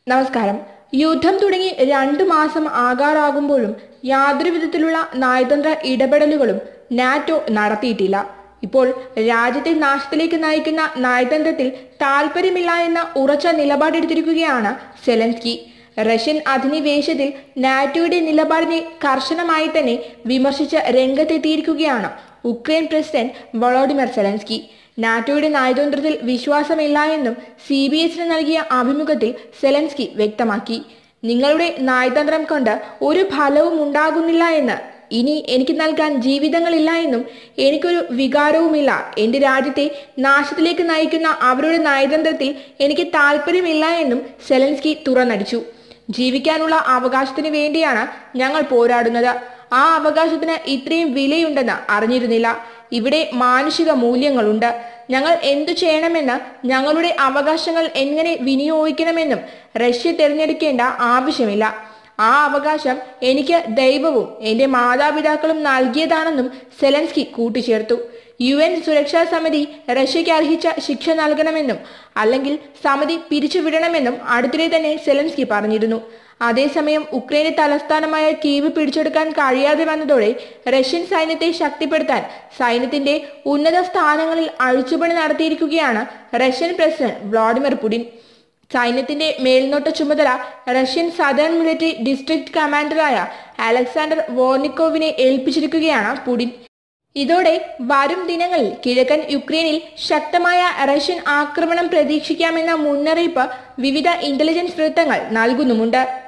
നമസ്കാരം യുദ്ധം തുടങ്ങി രണ്ടു മാസം ആകാറാകുമ്പോഴും യാതൊരു വിധത്തിലുള്ള നയതന്ത്ര ഇടപെടലുകളും നാറ്റോ നടത്തിയിട്ടില്ല ഇപ്പോൾ രാജ്യത്തെ നാശത്തിലേക്ക് നയിക്കുന്ന നയതന്ത്രത്തിൽ താല്പര്യമില്ല എന്ന ഉറച്ച നിലപാടെടുത്തിരിക്കുകയാണ് സെലൻസ്കി റഷ്യൻ അധിനിവേശത്തിൽ നാറ്റോയുടെ നിലപാടിനെ കർശനമായി തന്നെ വിമർശിച്ച് രംഗത്തെത്തിയിരിക്കുകയാണ് ഉക്രൈൻ പ്രസിഡന്റ് വളോഡിമർ സെലൻസ്കി നാറ്റോയുടെ നയതന്ത്രത്തിൽ വിശ്വാസമില്ല എന്നും സി ബി എസിന് നൽകിയ അഭിമുഖത്തിൽ സെലൻസ്കി വ്യക്തമാക്കി നിങ്ങളുടെ നയതന്ത്രം കൊണ്ട് ഒരു ഫലവും ഉണ്ടാകുന്നില്ല എന്ന് ഇനി എനിക്ക് നൽകാൻ ജീവിതങ്ങളില്ല എന്നും എനിക്കൊരു വികാരവുമില്ല എൻ്റെ രാജ്യത്തെ നാശത്തിലേക്ക് നയിക്കുന്ന അവരുടെ നയതന്ത്രത്തിൽ എനിക്ക് താല്പര്യമില്ല എന്നും സെലൻസ്കി തുറന്നടിച്ചു ജീവിക്കാനുള്ള അവകാശത്തിന് വേണ്ടിയാണ് ഞങ്ങൾ പോരാടുന്നത് ആ അവകാശത്തിന് ഇത്രയും വിലയുണ്ടെന്ന് അറിഞ്ഞിരുന്നില്ല ഇവിടെ മാനുഷിക മൂല്യങ്ങളുണ്ട് ഞങ്ങൾ എന്തു ചെയ്യണമെന്ന് ഞങ്ങളുടെ അവകാശങ്ങൾ എങ്ങനെ വിനിയോഗിക്കണമെന്നും റഷ്യ തിരഞ്ഞെടുക്കേണ്ട ആവശ്യമില്ല ആ അവകാശം എനിക്ക് ദൈവവും എൻ്റെ മാതാപിതാക്കളും നൽകിയതാണെന്നും സെലൻസ്കി കൂട്ടിച്ചേർത്തു യു എൻ സുരക്ഷാ സമിതി റഷ്യയ്ക്ക് അർഹിച്ച ശിക്ഷ നൽകണമെന്നും അല്ലെങ്കിൽ സമിതി പിരിച്ചുവിടണമെന്നും അടുത്തിടെ തന്നെ സെലൻസ്കി പറഞ്ഞിരുന്നു അതേസമയം ഉക്രൈന്റെ തലസ്ഥാനമായ കീവ് പിടിച്ചെടുക്കാൻ കഴിയാതെ വന്നതോടെ റഷ്യൻ സൈന്യത്തെ ശക്തിപ്പെടുത്താൻ സൈന്യത്തിന്റെ ഉന്നത സ്ഥാനങ്ങളിൽ അഴിച്ചുപണി നടത്തിയിരിക്കുകയാണ് റഷ്യൻ പ്രസിഡന്റ് വ്ളാഡിമിർ പുടിൻ സൈന്യത്തിന്റെ മേൽനോട്ട ചുമതല റഷ്യൻ സദേൺ മിലിറ്ററി ഡിസ്ട്രിക്ട് കമാൻഡറായ അലക്സാണ്ടർ വോർണിക്കോവിനെ ഏൽപ്പിച്ചിരിക്കുകയാണ് പുടിൻ ഇതോടെ വരും ദിനങ്ങളിൽ കിഴക്കൻ യുക്രൈനിൽ ശക്തമായ റഷ്യൻ ആക്രമണം പ്രതീക്ഷിക്കാമെന്ന മുന്നറിയിപ്പ് വിവിധ ഇന്റലിജൻസ് വൃത്തങ്ങൾ നൽകുന്നുമുണ്ട്